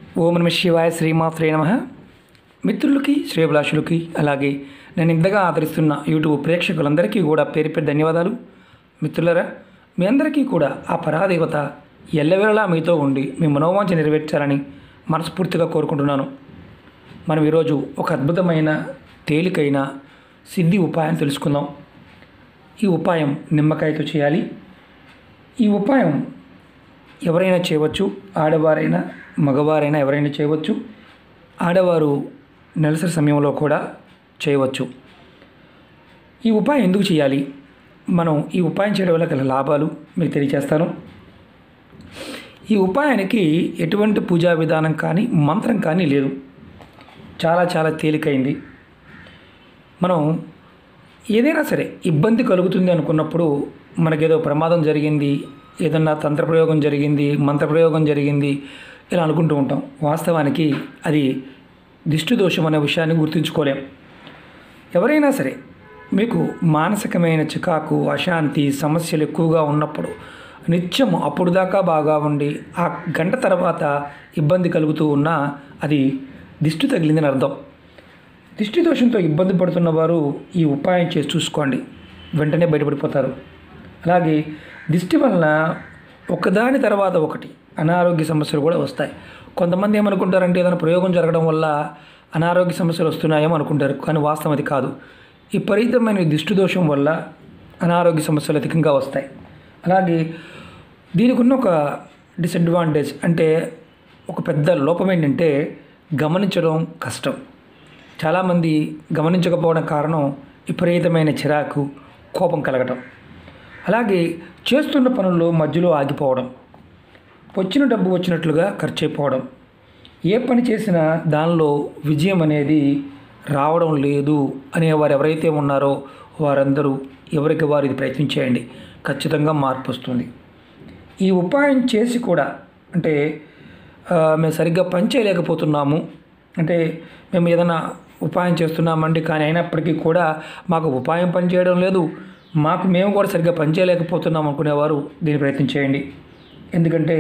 ఓం నమ శివాయ శ్రీమాత్రే నమ మిత్రులకి శ్రేయభిలాషులకి అలాగే నేను ఇంతగా ఆదరిస్తున్న యూట్యూబ్ ప్రేక్షకులందరికీ కూడా పేరు పేరు ధన్యవాదాలు మిత్రులరా మీ అందరికీ కూడా ఆ పరాదేవత ఎల్లవేళలా మీతో ఉండి మీ మనోవాంఛ నెరవేర్చాలని మనస్ఫూర్తిగా కోరుకుంటున్నాను మనం ఈరోజు ఒక అద్భుతమైన తేలికైన సిద్ధి ఉపాయం తెలుసుకుందాం ఈ ఉపాయం నిమ్మకాయతో చేయాలి ఈ ఉపాయం ఎవరైనా చేయవచ్చు ఆడవారైనా మగవారైనా ఎవరైనా చేయవచ్చు ఆడవారు నెలసరి సమయంలో కూడా చేయవచ్చు ఈ ఉపాయం ఎందుకు చేయాలి మనం ఈ ఉపాయం చేయడం వల్ల గల లాభాలు మీకు తెలియజేస్తాను ఈ ఉపాయానికి ఎటువంటి పూజా విధానం కానీ మంత్రం కానీ లేదు చాలా చాలా తేలికైంది మనం ఏదైనా సరే ఇబ్బంది కలుగుతుంది అనుకున్నప్పుడు మనకేదో ప్రమాదం జరిగింది ఏదన్నా తంత్రప్రయోగం జరిగింది మంత్రప్రయోగం జరిగింది ఇలా అనుకుంటూ ఉంటాం వాస్తవానికి అది దిష్టి దోషం అనే విషయాన్ని గుర్తుంచుకోలేం ఎవరైనా సరే మీకు మానసికమైన చికాకు అశాంతి సమస్యలు ఎక్కువగా ఉన్నప్పుడు నిత్యం అప్పుడు దాకా బాగా ఉండి ఆ గంట తర్వాత ఇబ్బంది కలుగుతూ ఉన్నా అది దిష్టి తగిలిందని అర్థం దిష్టి దోషంతో ఇబ్బంది పడుతున్న వారు ఈ ఉపాయం చేసి చూసుకోండి వెంటనే బయటపడిపోతారు అలాగే దిష్టి వలన ఒకదాని తర్వాత ఒకటి అనారోగ్య సమస్యలు కూడా వస్తాయి కొంతమంది ఏమనుకుంటారంటే ఏదైనా ప్రయోగం జరగడం వల్ల అనారోగ్య సమస్యలు వస్తున్నాయేమో అనుకుంటారు కానీ వాస్తవం అది కాదు విపరీతమైన దిష్టి దోషం వల్ల అనారోగ్య సమస్యలు అధికంగా వస్తాయి అలాగే దీనికి ఉన్న ఒక డిసడ్వాంటేజ్ అంటే ఒక పెద్ద లోపం ఏంటంటే గమనించడం కష్టం చాలామంది గమనించకపోవడం కారణం విపరీతమైన చిరాకు కోపం కలగటం అలాగే చేస్తున్న పనుల్లో మధ్యలో ఆగిపోవడం వచ్చిన డబ్బు వచ్చినట్లుగా ఖర్చు అయిపోవడం ఏ పని చేసినా దానిలో విజయం అనేది రావడం లేదు అనేవారు ఎవరైతే ఉన్నారో వారందరూ ఎవరికి వారు ఇది ప్రయత్నించేయండి ఖచ్చితంగా మార్పు వస్తుంది ఈ ఉపాయం చేసి కూడా అంటే ఆ, మేము సరిగ్గా పని చేయలేకపోతున్నాము అంటే మేము ఏదైనా ఉపాయం చేస్తున్నామండి కానీ అయినప్పటికీ కూడా మాకు ఉపాయం పని చేయడం లేదు మాకు మేము కూడా సరిగ్గా పని చేయలేకపోతున్నాం అనుకునేవారు దీన్ని ప్రయత్నం చేయండి ఎందుకంటే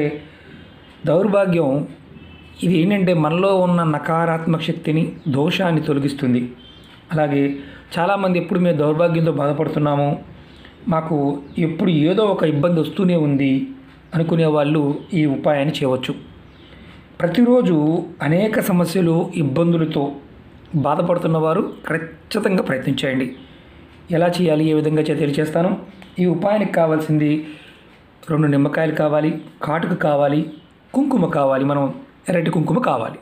దౌర్భాగ్యం ఇది ఏంటంటే మనలో ఉన్న నకారాత్మక శక్తిని దోషాన్ని తొలగిస్తుంది అలాగే చాలామంది ఎప్పుడు మేము దౌర్భాగ్యంతో బాధపడుతున్నాము మాకు ఎప్పుడు ఏదో ఒక ఇబ్బంది వస్తూనే ఉంది అనుకునే వాళ్ళు ఈ ఉపాయాన్ని చేయవచ్చు ప్రతిరోజు అనేక సమస్యలు ఇబ్బందులతో బాధపడుతున్న వారు ఖచ్చితంగా ప్రయత్నించేయండి ఎలా చేయాలి ఏ విధంగా చే- తెలియచేస్తాను ఈ ఉపాయానికి కావాల్సింది రెండు నిమ్మకాయలు కావాలి కాటుక కావాలి కుంకుమ కావాలి మనం ఎర్రటి కుంకుమ కావాలి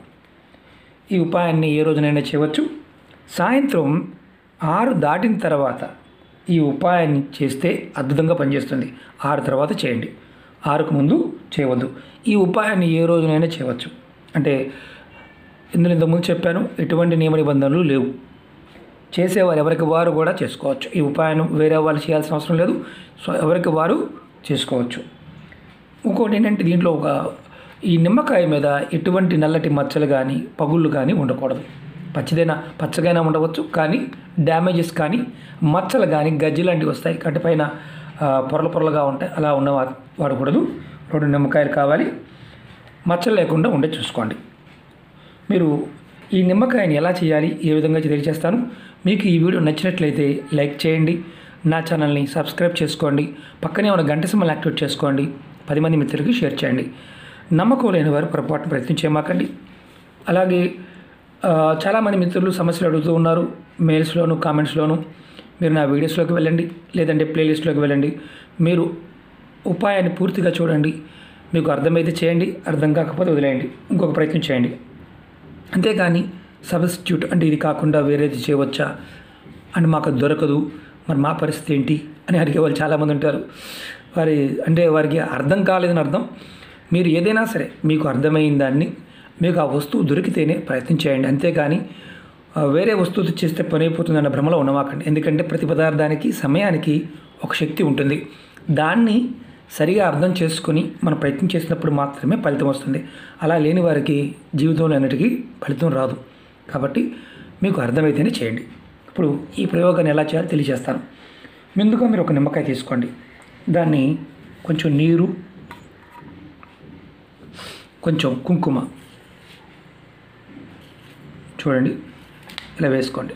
ఈ ఉపాయాన్ని ఏ రోజునైనా చేయవచ్చు సాయంత్రం ఆరు దాటిన తర్వాత ఈ ఉపాయాన్ని చేస్తే అద్భుతంగా పనిచేస్తుంది ఆరు తర్వాత చేయండి ఆరుకు ముందు చేయవద్దు ఈ ఉపాయాన్ని ఏ రోజునైనా చేయవచ్చు అంటే ఇందులో ఇంతకుముందు చెప్పాను ఎటువంటి నియమ నిబంధనలు లేవు చేసేవారు ఎవరికి వారు కూడా చేసుకోవచ్చు ఈ ఉపాయం వేరే వాళ్ళు చేయాల్సిన అవసరం లేదు సో ఎవరికి వారు చేసుకోవచ్చు ఇంకోటి ఏంటంటే దీంట్లో ఒక ఈ నిమ్మకాయ మీద ఎటువంటి నల్లటి మచ్చలు కానీ పగుళ్ళు కానీ ఉండకూడదు పచ్చిదైనా పచ్చగైనా ఉండవచ్చు కానీ డ్యామేజెస్ కానీ మచ్చలు కానీ గజ్జి లాంటివి వస్తాయి కట్టి పైన ఆ, పొరల పొరలుగా ఉంటాయి అలా ఉన్న వా- వాడకూడదు రెండు నిమ్మకాయలు కావాలి మచ్చలు లేకుండా ఉండే చూసుకోండి మీరు ఈ నిమ్మకాయని ఎలా చేయాలి ఏ విధంగా తెలియజేస్తాను మీకు ఈ వీడియో నచ్చినట్లయితే లైక్ చేయండి నా ఛానల్ని సబ్స్క్రైబ్ చేసుకోండి పక్కనే ఉన్న గంట సింబల్ యాక్టివేట్ చేసుకోండి పది మంది మిత్రులకి షేర్ చేయండి నమ్మకం లేని వారు పొరపాటున ప్రయత్నించేమాకండి అలాగే ఆ, చాలామంది మిత్రులు సమస్యలు అడుగుతూ ఉన్నారు మెయిల్స్లోను కామెంట్స్లోను మీరు నా వీడియోస్లోకి వెళ్ళండి లేదంటే ప్లేలిస్ట్లోకి వెళ్ళండి మీరు ఉపాయాన్ని పూర్తిగా చూడండి మీకు అర్థమైతే చేయండి అర్థం కాకపోతే వదిలేయండి ఇంకొక ప్రయత్నం చేయండి అంతేగాని సబ్స్టిట్యూట్ అంటే ఇది కాకుండా వేరేది చేయవచ్చా అని మాకు అది దొరకదు మరి మా పరిస్థితి ఏంటి అని అడిగే వాళ్ళు చాలామంది ఉంటారు వారి అంటే వారికి అర్థం కాలేదని అర్థం మీరు ఏదైనా సరే మీకు అర్థమైన దాన్ని మీకు ఆ వస్తువు దొరికితేనే ప్రయత్నం చేయండి అంతేగాని ఆ, వేరే వస్తువు చేస్తే పని అయిపోతుందన్న భ్రమలో ఉన్నవాకండి ఎందుకంటే ప్రతి పదార్థానికి సమయానికి ఒక శక్తి ఉంటుంది దాన్ని సరిగా అర్థం చేసుకొని మనం ప్రయత్నం చేసినప్పుడు మాత్రమే ఫలితం వస్తుంది అలా లేని వారికి జీవితంలో అన్నిటికీ ఫలితం రాదు కాబట్టి మీకు అర్థమైతేనే చేయండి ఇప్పుడు ఈ ప్రయోగాన్ని ఎలా చేయాలో తెలియజేస్తాను ముందుగా మీరు ఒక నిమ్మకాయ తీసుకోండి దాన్ని కొంచెం నీరు కొంచెం కుంకుమ చూడండి ఇలా వేసుకోండి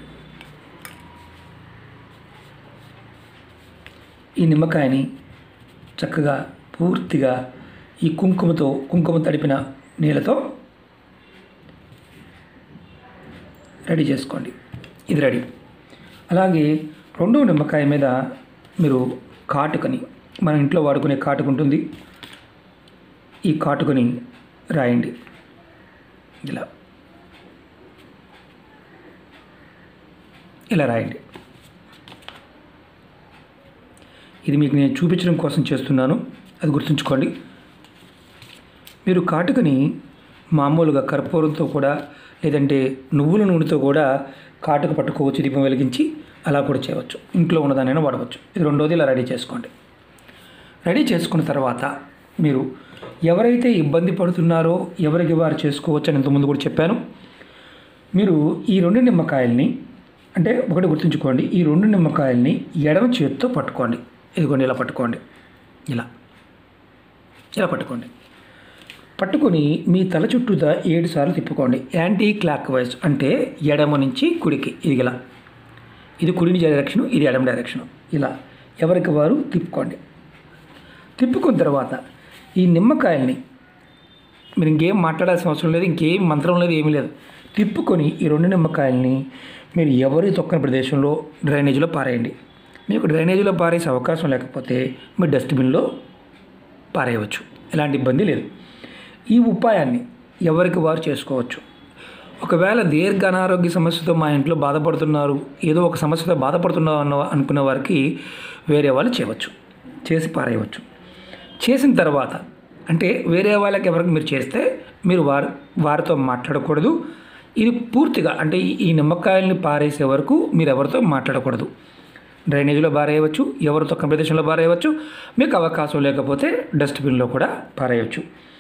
ఈ నిమ్మకాయని చక్కగా పూర్తిగా ఈ కుంకుమతో కుంకుమ తడిపిన నీళ్ళతో రెడీ చేసుకోండి ఇది రెడీ అలాగే రెండో నిమ్మకాయ మీద మీరు కాటుకని మన ఇంట్లో వాడుకునే కాటుక ఉంటుంది ఈ కాటుకని రాయండి ఇలా ఇలా రాయండి ఇది మీకు నేను చూపించడం కోసం చేస్తున్నాను అది గుర్తుంచుకోండి మీరు కాటుకని మామూలుగా కర్పూరంతో కూడా లేదంటే నువ్వుల నూనెతో కూడా కాటుక పట్టుకోవచ్చు దీపం వెలిగించి అలా కూడా చేయవచ్చు ఇంట్లో ఉన్నదానైనా వాడవచ్చు ఇది రెండోది ఇలా రెడీ చేసుకోండి రెడీ చేసుకున్న తర్వాత మీరు ఎవరైతే ఇబ్బంది పడుతున్నారో ఎవరికి వారు చేసుకోవచ్చు అని ఇంతకుముందు కూడా చెప్పాను మీరు ఈ రెండు నిమ్మకాయల్ని అంటే ఒకటి గుర్తుంచుకోండి ఈ రెండు నిమ్మకాయల్ని ఎడమ చేతితో పట్టుకోండి ఇదిగోండి ఇలా పట్టుకోండి ఇలా ఇలా పట్టుకోండి పట్టుకొని మీ తల చుట్టూతా ఏడు సార్లు తిప్పుకోండి యాంటీ క్లాక్ వైజ్ అంటే ఎడమ నుంచి కుడికి ఇది ఇలా ఇది కుడిని డైరెక్షన్ ఇది ఎడమ డైరెక్షన్ ఇలా ఎవరికి వారు తిప్పుకోండి తిప్పుకున్న తర్వాత ఈ నిమ్మకాయల్ని మీరు ఇంకేం మాట్లాడాల్సిన అవసరం లేదు ఇంకేం మంత్రం లేదు ఏమీ లేదు తిప్పుకొని ఈ రెండు నిమ్మకాయల్ని మీరు ఎవరి తొక్కని ప్రదేశంలో డ్రైనేజీలో పారేయండి మీకు డ్రైనేజీలో పారేసే అవకాశం లేకపోతే మీరు డస్ట్బిన్లో పారేయవచ్చు ఎలాంటి ఇబ్బంది లేదు ఈ ఉపాయాన్ని ఎవరికి వారు చేసుకోవచ్చు ఒకవేళ దీర్ఘ అనారోగ్య సమస్యతో మా ఇంట్లో బాధపడుతున్నారు ఏదో ఒక సమస్యతో బాధపడుతున్నారు అన్న అనుకున్న వారికి వేరే వాళ్ళు చేయవచ్చు చేసి పారేయవచ్చు చేసిన తర్వాత అంటే వేరే వాళ్ళకి ఎవరికి మీరు చేస్తే మీరు వారి వారితో మాట్లాడకూడదు ఇది పూర్తిగా అంటే ఈ- ఈ నిమ్మకాయల్ని పారేసే వరకు మీరు ఎవరితో మాట్లాడకూడదు డ్రైనేజీలో పారేయవచ్చు ఎవరు తొక్క ప్రదేశంలో పారేయవచ్చు మీకు అవకాశం లేకపోతే డస్ట్బిన్లో కూడా పారేయవచ్చు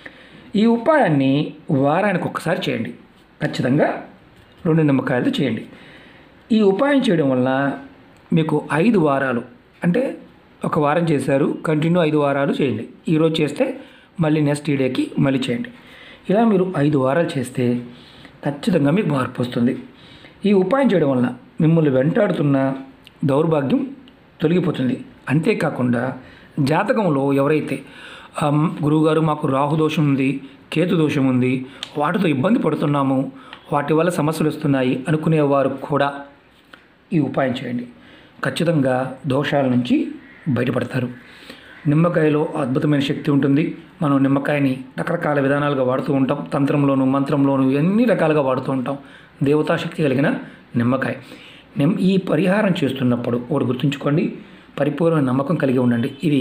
ఈ ఉపాయాన్ని వారానికి ఒక్కసారి చేయండి ఖచ్చితంగా రెండు నిమ్మకాయలతో చేయండి ఈ ఉపాయం చేయడం వల్ల మీకు ఐదు వారాలు అంటే ఒక వారం చేశారు కంటిన్యూ ఐదు వారాలు చేయండి ఈరోజు చేస్తే మళ్ళీ నెక్స్ట్ ఈ డేకి మళ్ళీ చేయండి ఇలా మీరు ఐదు వారాలు చేస్తే ఖచ్చితంగా మీకు మార్పు వస్తుంది ఈ ఉపాయం చేయడం వల్ల మిమ్మల్ని వెంటాడుతున్న దౌర్భాగ్యం తొలగిపోతుంది అంతేకాకుండా జాతకంలో ఎవరైతే "అమ్, గురువుగారు మాకు రాహు దోషం ఉంది కేతు దోషం ఉంది వాటితో ఇబ్బంది పడుతున్నాము వాటి వల్ల సమస్యలు వస్తున్నాయి అనుకునేవారు కూడా ఈ ఉపాయం చేయండి ఖచ్చితంగా దోషాల నుంచి బయటపడతారు నిమ్మకాయలో అద్భుతమైన శక్తి ఉంటుంది మనం నిమ్మకాయని రకరకాల విధానాలుగా వాడుతూ ఉంటాం తంత్రంలోను మంత్రంలోను ఎన్ని రకాలుగా వాడుతూ ఉంటాం దేవతా శక్తి కలిగిన నిమ్మకాయ నిమ్ ఈ పరిహారం చేస్తున్నప్పుడు ఒకటి గుర్తుంచుకోండి పరిపూర్ణ నమ్మకం కలిగి ఉండండి ఇది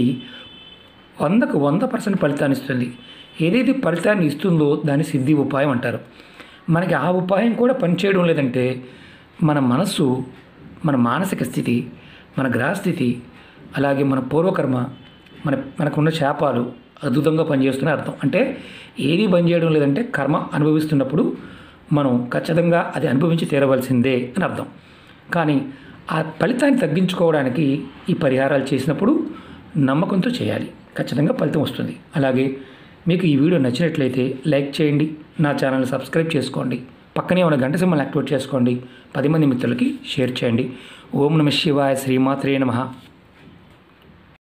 వందకు వంద పర్సెంట్ ఫలితాన్ని ఇస్తుంది ఏదైతే ఫలితాన్ని ఇస్తుందో దాన్ని సిద్ధి ఉపాయం అంటారు మనకి ఆ ఉపాయం కూడా పనిచేయడం లేదంటే మన మనస్సు మన మానసిక స్థితి మన గ్రహస్థితి అలాగే మన పూర్వకర్మ మన మనకున్న శాపాలు అద్భుతంగా పనిచేస్తున్నాయి అర్థం అంటే ఏది పనిచేయడం లేదంటే కర్మ అనుభవిస్తున్నప్పుడు మనం ఖచ్చితంగా అది అనుభవించి తీరవలసిందే అని అర్థం కానీ ఆ ఫలితాన్ని తగ్గించుకోవడానికి ఈ పరిహారాలు చేసినప్పుడు నమ్మకంతో చేయాలి ఖచ్చితంగా ఫలితం వస్తుంది అలాగే మీకు ఈ వీడియో నచ్చినట్లయితే లైక్ చేయండి నా ఛానల్ సబ్స్క్రైబ్ చేసుకోండి పక్కనే ఉన్న గంట సింబల్ యాక్టివేట్ చేసుకోండి పది మంది మిత్రులకి షేర్ చేయండి ఓం నమ శివాయ శ్రీమాత్రే నమః